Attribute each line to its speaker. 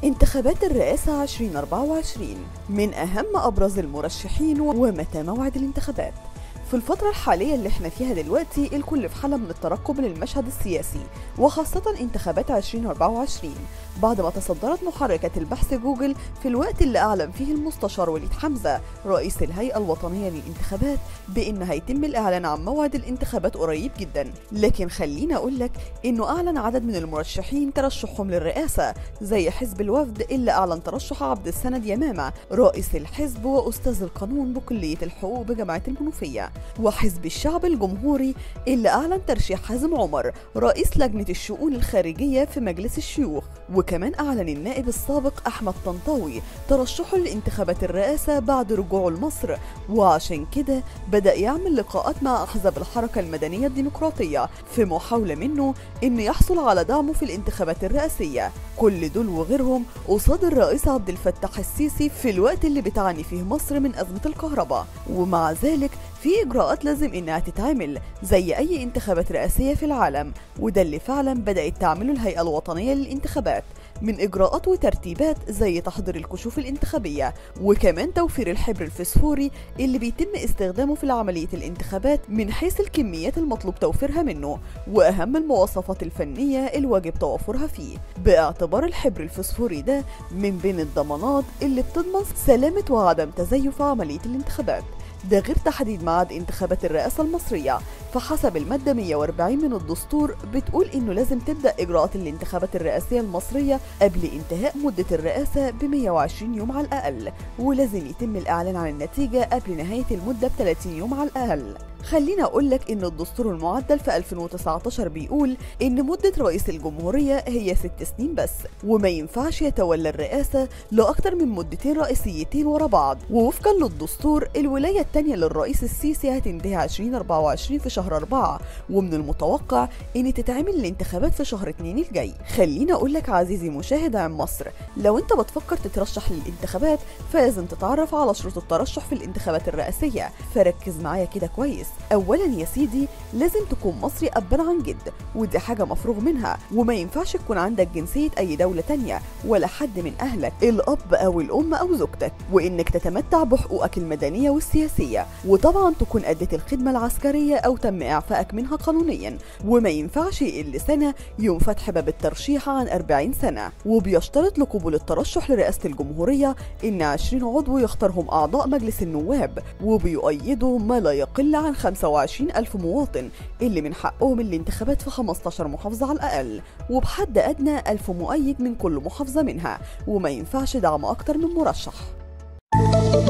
Speaker 1: انتخابات الرئاسة 2024 من أهم أبرز المرشحين ومتى موعد الانتخابات في الفترة الحالية اللي احنا فيها دلوقتي الكل في حالة من الترقب للمشهد السياسي وخاصة انتخابات 2024 بعد ما تصدرت محركة البحث جوجل في الوقت اللي أعلن فيه المستشار وليد حمزة رئيس الهيئة الوطنية للانتخابات بأن هيتم الإعلان عن موعد الانتخابات قريب جدا لكن خليني أقول لك أنه أعلن عدد من المرشحين ترشحهم للرئاسة زي حزب الوفد اللي أعلن ترشح عبد السند يمامة رئيس الحزب وأستاذ القانون بكلية الحقوق بجامعة المنوفية وحزب الشعب الجمهوري اللي أعلن ترشيح حازم عمر رئيس لجنة الشؤون الخارجية في مجلس الشيوخ وكمان أعلن النائب السابق أحمد طنطاوي ترشحه لانتخابات الرئاسة بعد رجوعه لمصر وعشان كده بدأ يعمل لقاءات مع أحزاب الحركة المدنية الديمقراطية في محاولة منه إنه يحصل على دعمه في الانتخابات الرئاسية كل دول وغيرهم قصاد الرئيس عبد الفتاح السيسي في الوقت اللي بتعاني فيه مصر من أزمة الكهرباء ومع ذلك في إجراءات لازم إنها تتعمل زي أي انتخابات رئاسية في العالم وده اللي فعلا بدأت تعمله الهيئة الوطنية للانتخابات من إجراءات وترتيبات زي تحضير الكشوف الانتخابية وكمان توفير الحبر الفسفوري اللي بيتم استخدامه في عملية الانتخابات من حيث الكميات المطلوب توفيرها منه وأهم المواصفات الفنية الواجب توفرها فيه باعتبار الحبر الفسفوري ده من بين الضمانات اللي بتضمن سلامة وعدم تزيف عملية الانتخابات ده غير تحديد ميعاد انتخابات الرئاسة المصرية فحسب المادة 140 من الدستور بتقول إنه لازم تبدأ إجراءات الانتخابات الرئاسية المصرية قبل انتهاء مدة الرئاسة ب 120 يوم على الأقل ولازم يتم الإعلان عن النتيجة قبل نهاية المدة ب 30 يوم على الأقل خلينا أقول لك إن الدستور المعدل في 2019 بيقول إن مدة رئيس الجمهورية هي ست سنين بس وما ينفعش يتولى الرئاسة لأكتر من مدتين رئيسيتين ورا بعض ووفقا للدستور الولاية الثانية للرئيس السيسي هتنتهي 2024 في شهر 4 ومن المتوقع إن تتعمل الانتخابات في شهر 2 الجاي خلينا أقول لك عزيزي مشاهد عن مصر لو أنت بتفكر تترشح للانتخابات فلازم تتعرف على شروط الترشح في الانتخابات الرئاسية فركز معايا كده كويس اولا يا سيدي لازم تكون مصري ابا عن جد ودي حاجه مفروغ منها وما ينفعش تكون عندك جنسيه اي دوله تانية ولا حد من اهلك الاب او الام او زوجتك وانك تتمتع بحقوقك المدنيه والسياسيه وطبعا تكون اديت الخدمه العسكريه او تم اعفائك منها قانونيا وما ينفعش يقل سنه يوم فتح باب الترشيح عن 40 سنه وبيشترط لقبول الترشح لرئاسه الجمهوريه ان 20 عضو يختارهم اعضاء مجلس النواب وبيؤيدوا ما لا يقل عن 25 ألف مواطن اللي من حقهم الانتخابات في 15 محافظة على الأقل وبحد أدنى ألف مؤيد من كل محافظة منها وما ينفعش دعم أكتر من مرشح